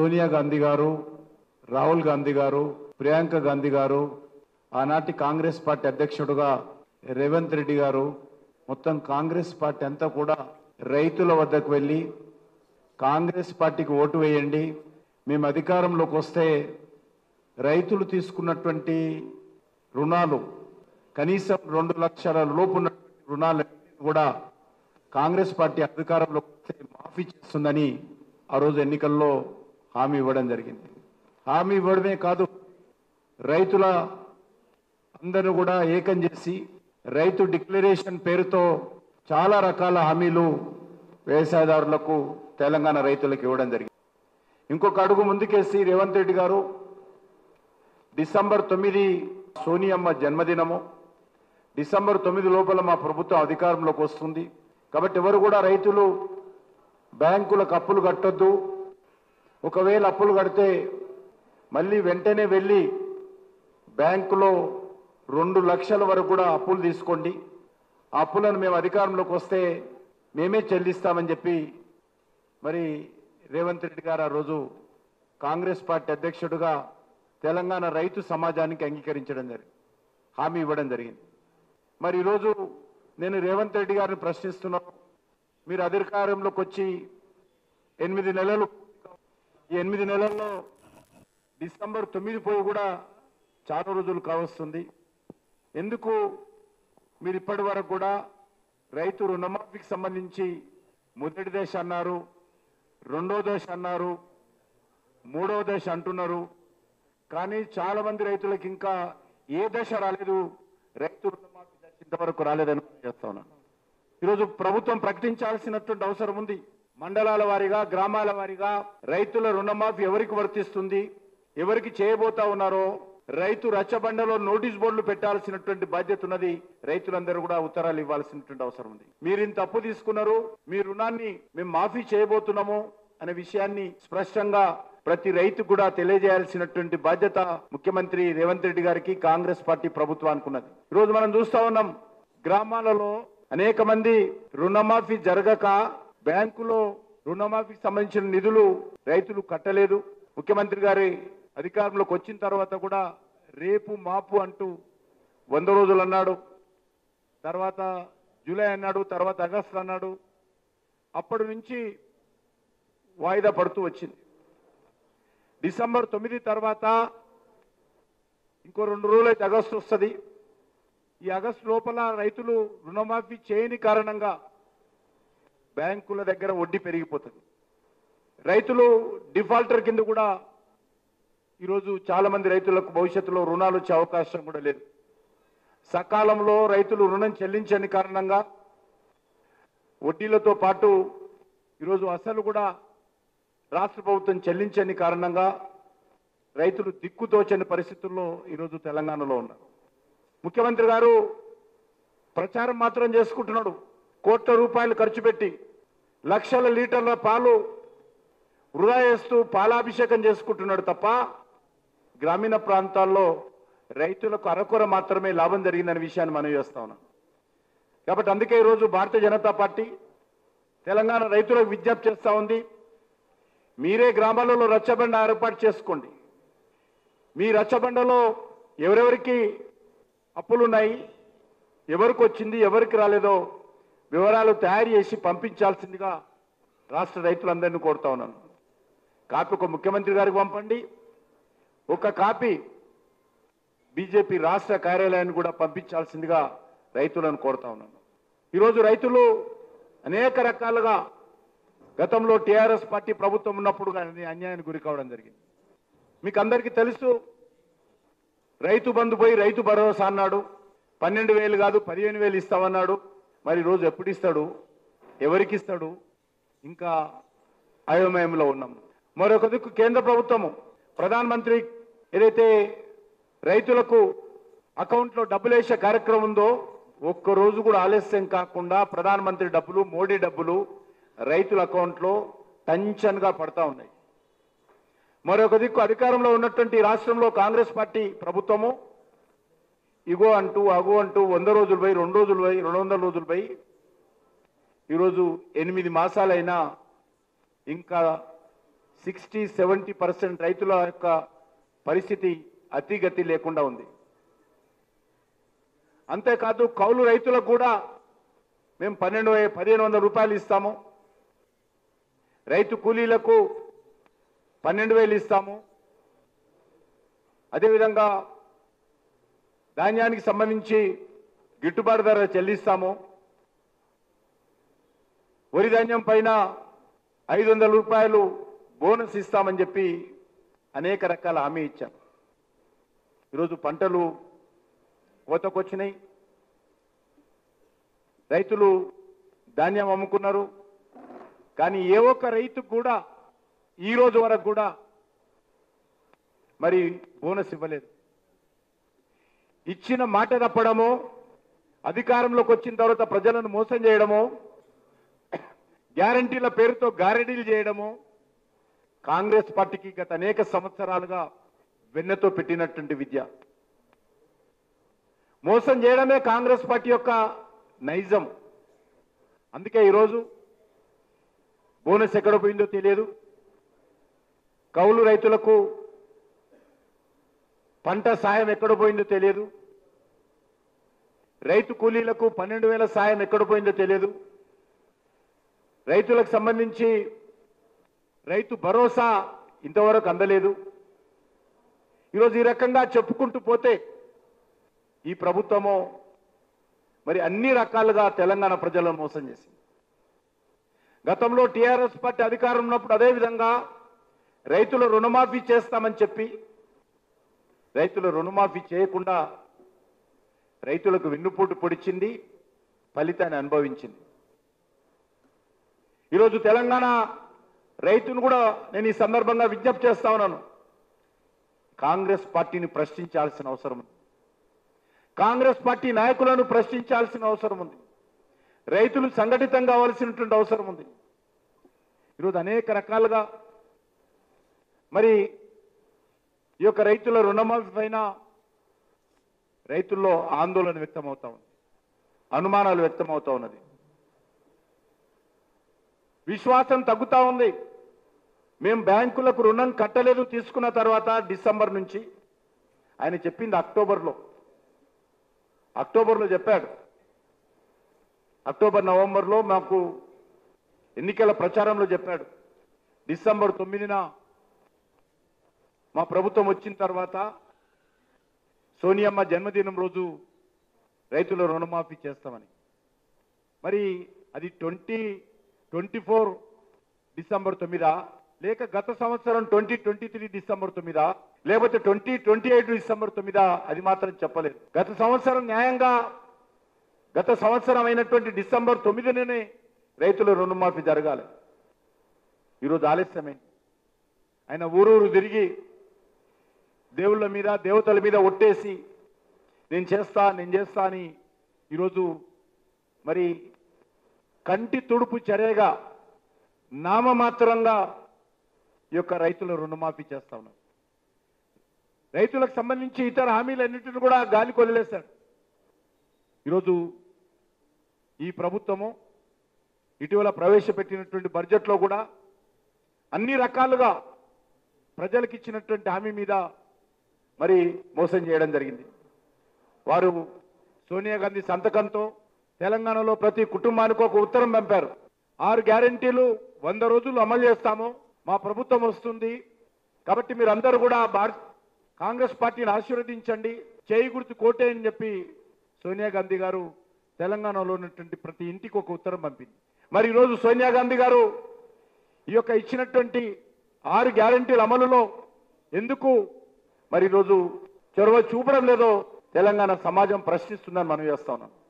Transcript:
సోనియా గాంధీ గారు రాహుల్ గాంధీ గారు ప్రియాంక గాంధీ గారు ఆనాటి కాంగ్రెస్ పార్టీ అధ్యక్షుడుగా రేవంత్ రెడ్డి గారు మొత్తం కాంగ్రెస్ పార్టీ అంతా కూడా రైతుల వద్దకు వెళ్ళి కాంగ్రెస్ పార్టీకి ఓటు వేయండి మేము అధికారంలోకి వస్తే రైతులు తీసుకున్నటువంటి రుణాలు కనీసం రెండు లక్షల లోపు ఉన్న రుణాలు కూడా కాంగ్రెస్ పార్టీ అధికారంలోకి వస్తే మాఫీ చేస్తుందని ఆ రోజు ఎన్నికల్లో హామీ ఇవ్వడం జరిగింది హామీ ఇవ్వడమే కాదు రైతుల అందరూ కూడా ఏకం చేసి రైతు డిక్లరేషన్ పేరుతో చాలా రకాల హామీలు వ్యవసాయదారులకు తెలంగాణ రైతులకు ఇవ్వడం జరిగింది ఇంకొక అడుగు ముందుకేసి రేవంత్ రెడ్డి గారు డిసెంబర్ తొమ్మిది సోనియమ్మ జన్మదినము డిసెంబర్ తొమ్మిది లోపల మా ప్రభుత్వం అధికారంలోకి వస్తుంది కాబట్టి ఎవరు కూడా రైతులు బ్యాంకులకు అప్పులు కట్టొద్దు ఒకవేళ అప్పులు కడితే మళ్ళీ వెంటనే వెళ్ళి బ్యాంకులో రెండు లక్షల వరకు కూడా అప్పులు తీసుకోండి ఆ అప్పులను మేము అధికారంలోకి వస్తే మేమే చెల్లిస్తామని చెప్పి మరి రేవంత్ రెడ్డి గారు ఆ రోజు కాంగ్రెస్ పార్టీ అధ్యక్షుడిగా తెలంగాణ రైతు సమాజానికి అంగీకరించడం జరిగింది హామీ ఇవ్వడం జరిగింది మరి ఈరోజు నేను రేవంత్ రెడ్డి గారిని ప్రశ్నిస్తున్నాను మీరు అధికారంలోకి వచ్చి ఎనిమిది నెలలు ఈ ఎనిమిది నెలల్లో డిసెంబర్ తొమ్మిది పోయి కూడా చాలా రోజులు కావస్తుంది ఎందుకు మీరు ఇప్పటి వరకు కూడా రైతు రుణమాఫీకి సంబంధించి మొదటి దశ అన్నారు రెండో దశ అన్నారు మూడో దశ అంటున్నారు కానీ చాలా మంది రైతులకు ఇంకా ఏ దశ రాలేదు రైతు రుణమాఫీ దశ ఇంతవరకు రాలేదని చేస్తా ఉన్నాను ఈరోజు ప్రభుత్వం ప్రకటించాల్సినటువంటి అవసరం ఉంది మండలాల వారీగా గ్రామాల వారీగా రైతుల రుణమాఫీ ఎవరికి వర్తిస్తుంది ఎవరికి చేయబోతా ఉన్నారో రైతు రచ్చబండలో నోటీస్ బోర్డులు పెట్టాల్సినటువంటి బాధ్యత ఉన్నది రైతులందరూ కూడా ఉత్తరాలు ఇవ్వాల్సినటువంటి అవసరం ఉంది మీరు ఇంత అప్పు తీసుకున్నారు మీ రుణాన్ని మేము మాఫీ చేయబోతున్నాము అనే విషయాన్ని స్పష్టంగా ప్రతి రైతు కూడా తెలియజేయాల్సినటువంటి బాధ్యత ముఖ్యమంత్రి రేవంత్ రెడ్డి గారికి కాంగ్రెస్ పార్టీ ప్రభుత్వానికి ఉన్నది ఈరోజు మనం చూస్తా ఉన్నాం గ్రామాలలో అనేక మంది రుణమాఫీ జరగక బ్యాంకులో రుణమాఫీకి సంబంధించిన నిధులు రైతులు కట్టలేదు ముఖ్యమంత్రి గారి అధికారంలోకి వచ్చిన తర్వాత కూడా రేపు మాపు అంటూ వంద రోజులు అన్నాడు తర్వాత జూలై అన్నాడు తర్వాత ఆగస్టు అన్నాడు అప్పటి నుంచి వాయిదా పడుతూ వచ్చింది డిసెంబర్ తొమ్మిది తర్వాత ఇంకో రెండు రోజులు అయితే ఆగస్టు వస్తుంది ఈ ఆగస్టు లోపల రైతులు రుణమాఫీ చేయని కారణంగా బ్యాంకుల దగ్గర వడ్డీ పెరిగిపోతుంది రైతులు డిఫాల్టర్ కింద కూడా ఈరోజు చాలా మంది రైతులకు భవిష్యత్తులో రుణాలు వచ్చే అవకాశం కూడా లేదు సకాలంలో రైతులు రుణం చెల్లించని కారణంగా వడ్డీలతో పాటు ఈరోజు అసలు కూడా రాష్ట్ర ప్రభుత్వం చెల్లించని కారణంగా రైతులు దిక్కుతోచని పరిస్థితుల్లో ఈరోజు తెలంగాణలో ఉన్నారు ముఖ్యమంత్రి గారు ప్రచారం మాత్రం చేసుకుంటున్నాడు కోట్ల రూపాయలు ఖర్చు పెట్టి లక్షల లీటర్ల పాలు వృధా చేస్తూ పాలాభిషేకం చేసుకుంటున్నాడు తప్ప గ్రామీణ ప్రాంతాల్లో రైతులకు అరకొర మాత్రమే లాభం జరిగిందనే విషయాన్ని మనం చేస్తా ఉన్నాం కాబట్టి అందుకే ఈరోజు భారతీయ జనతా పార్టీ తెలంగాణ రైతులకు విజ్ఞప్తి చేస్తా ఉంది మీరే గ్రామాలలో రచ్చబండ ఏర్పాటు చేసుకోండి మీ రచ్చబండలో ఎవరెవరికి అప్పులున్నాయి ఎవరికి వచ్చింది ఎవరికి రాలేదో వివరాలు తయారు చేసి పంపించాల్సిందిగా రాష్ట్ర రైతులందరినీ కోరుతా ఉన్నాను కాపీ ఒక ముఖ్యమంత్రి గారికి పంపండి ఒక కాపీ బీజేపీ రాష్ట్ర కార్యాలయాన్ని కూడా పంపించాల్సిందిగా రైతులను కోరుతా ఉన్నాను ఈరోజు రైతులు అనేక రకాలుగా గతంలో టీఆర్ఎస్ పార్టీ ప్రభుత్వం ఉన్నప్పుడు కానీ అన్యాయానికి గురి కావడం జరిగింది మీకు అందరికీ తెలుసు రైతు బంధు పోయి రైతు భరోసా అన్నాడు పన్నెండు వేలు కాదు పదిహేను వేలు ఇస్తామన్నాడు మరి రోజు ఎప్పుడు ఇస్తాడు ఎవరికి ఇస్తాడు ఇంకా అయోమయంలో ఉన్నాం మరొక దిక్కు కేంద్ర ప్రభుత్వము ప్రధానమంత్రి ఏదైతే రైతులకు అకౌంట్లో డబ్బులు వేసే కార్యక్రమం ఉందో ఒక్క రోజు కూడా ఆలస్యం కాకుండా ప్రధానమంత్రి డబ్బులు మోడీ డబ్బులు రైతుల అకౌంట్లో టెన్షన్గా పడతా ఉన్నాయి మరొక దిక్కు అధికారంలో ఉన్నటువంటి ఈ రాష్ట్రంలో కాంగ్రెస్ పార్టీ ప్రభుత్వము ఇగో అంటూ అగో అంటూ వంద రోజులు పోయి రెండు రోజులు పోయి రెండు వందల రోజులు పోయి ఈరోజు ఎనిమిది మాసాలైనా ఇంకా సిక్స్టీ సెవెంటీ పర్సెంట్ రైతుల యొక్క పరిస్థితి అతిగతి లేకుండా ఉంది అంతేకాదు కౌలు రైతులకు కూడా మేము పన్నెండు వే- పదిహేను వందల రూపాయలు ఇస్తాము రైతు కూలీలకు పన్నెండు వేలు ఇస్తాము అదేవిధంగా ధాన్యానికి సంబంధించి గిట్టుబాటు ధర చెల్లిస్తాము వరి ధాన్యం పైన ఐదు వందల రూపాయలు బోనస్ ఇస్తామని చెప్పి అనేక రకాల హామీ ఇచ్చాం ఈరోజు పంటలు కోతకొచ్చినాయి రైతులు ధాన్యం అమ్ముకున్నారు కానీ ఏ ఒక్క రైతుకు కూడా ఈ రోజు వరకు కూడా మరి బోనస్ ఇవ్వలేదు ఇచ్చిన మాట తప్పడము అధికారంలోకి వచ్చిన తర్వాత ప్రజలను మోసం చేయడము గ్యారంటీల పేరుతో గారెడీలు చేయడము కాంగ్రెస్ పార్టీకి గత అనేక సంవత్సరాలుగా వెన్నెతో పెట్టినటువంటి విద్య మోసం చేయడమే కాంగ్రెస్ పార్టీ యొక్క నైజం అందుకే ఈరోజు బోనస్ ఎక్కడ పోయిందో తెలియదు కౌలు రైతులకు పంట సాయం ఎక్కడ పోయిందో తెలియదు రైతు కూలీలకు పన్నెండు వేల సాయం ఎక్కడ పోయిందో తెలియదు రైతులకు సంబంధించి రైతు భరోసా ఇంతవరకు అందలేదు ఈరోజు ఈ రకంగా చెప్పుకుంటూ పోతే ఈ ప్రభుత్వము మరి అన్ని రకాలుగా తెలంగాణ ప్రజలను మోసం చేసింది గతంలో టీఆర్ఎస్ పార్టీ అధికారం ఉన్నప్పుడు అదే విధంగా రైతుల రుణమాఫీ చేస్తామని చెప్పి రైతుల రుణమాఫీ చేయకుండా రైతులకు వెన్నుపోటు పొడిచింది ఫలితాన్ని అనుభవించింది ఈరోజు తెలంగాణ రైతును కూడా నేను ఈ సందర్భంగా విజ్ఞప్తి చేస్తా ఉన్నాను కాంగ్రెస్ పార్టీని ప్రశ్నించాల్సిన అవసరం ఉంది కాంగ్రెస్ పార్టీ నాయకులను ప్రశ్నించాల్సిన అవసరం ఉంది రైతులు సంఘటితం కావాల్సినటువంటి అవసరం ఉంది ఈరోజు అనేక రకాలుగా మరి ఈ యొక్క రైతుల రుణమాఫీ పైన రైతుల్లో ఆందోళన వ్యక్తమవుతా ఉంది అనుమానాలు వ్యక్తమవుతా ఉన్నది విశ్వాసం తగ్గుతా ఉంది మేము బ్యాంకులకు రుణం కట్టలేదు తీసుకున్న తర్వాత డిసెంబర్ నుంచి ఆయన చెప్పింది అక్టోబర్లో అక్టోబర్లో చెప్పాడు అక్టోబర్ నవంబర్లో మాకు ఎన్నికల ప్రచారంలో చెప్పాడు డిసెంబర్ తొమ్మిదిన మా ప్రభుత్వం వచ్చిన తర్వాత సోనియమ్మ జన్మదినం రోజు రైతుల రుణమాఫీ చేస్తామని మరి అది ట్వంటీ ట్వంటీ ఫోర్ డిసెంబర్ తొమ్మిదా లేక గత సంవత్సరం ట్వంటీ ట్వంటీ త్రీ డిసెంబర్ తొమ్మిదా లేకపోతే ట్వంటీ ట్వంటీ ఎయిట్ డిసెంబర్ తొమ్మిదా అది మాత్రం చెప్పలేదు గత సంవత్సరం న్యాయంగా గత సంవత్సరం అయినటువంటి డిసెంబర్ తొమ్మిదినే రైతుల రుణమాఫీ జరగాలి ఈరోజు ఆలస్యమైంది ఆయన ఊరూరు తిరిగి దేవుళ్ళ మీద దేవతల మీద ఒట్టేసి నేను చేస్తా నేను చేస్తా అని ఈరోజు మరి కంటి తుడుపు చర్యగా నామమాత్రంగా ఈ యొక్క రైతుల రుణమాఫీ చేస్తా ఉన్నారు రైతులకు సంబంధించి ఇతర హామీలన్నింటిని కూడా గాలికి వదిలేశాడు ఈరోజు ఈ ప్రభుత్వము ఇటీవల ప్రవేశపెట్టినటువంటి బడ్జెట్లో కూడా అన్ని రకాలుగా ప్రజలకు ఇచ్చినటువంటి హామీ మీద మరి మోసం చేయడం జరిగింది వారు సోనియా గాంధీ సంతకంతో తెలంగాణలో ప్రతి కుటుంబానికి ఒక ఉత్తరం పంపారు ఆరు గ్యారంటీలు వంద రోజులు అమలు చేస్తాము మా ప్రభుత్వం వస్తుంది కాబట్టి మీరందరూ కూడా భారత్ కాంగ్రెస్ పార్టీని ఆశీర్వదించండి చేయి గుర్తు కోటే అని చెప్పి సోనియా గాంధీ గారు తెలంగాణలో ఉన్నటువంటి ప్రతి ఇంటికి ఒక ఉత్తరం పంపింది మరి ఈరోజు సోనియా గాంధీ గారు ఈ యొక్క ఇచ్చినటువంటి ఆరు గ్యారంటీల అమలులో ఎందుకు మరి ఈరోజు చొరవ చూపడం లేదో తెలంగాణ సమాజం ప్రశ్నిస్తుందని మనం చేస్తా ఉన్నాం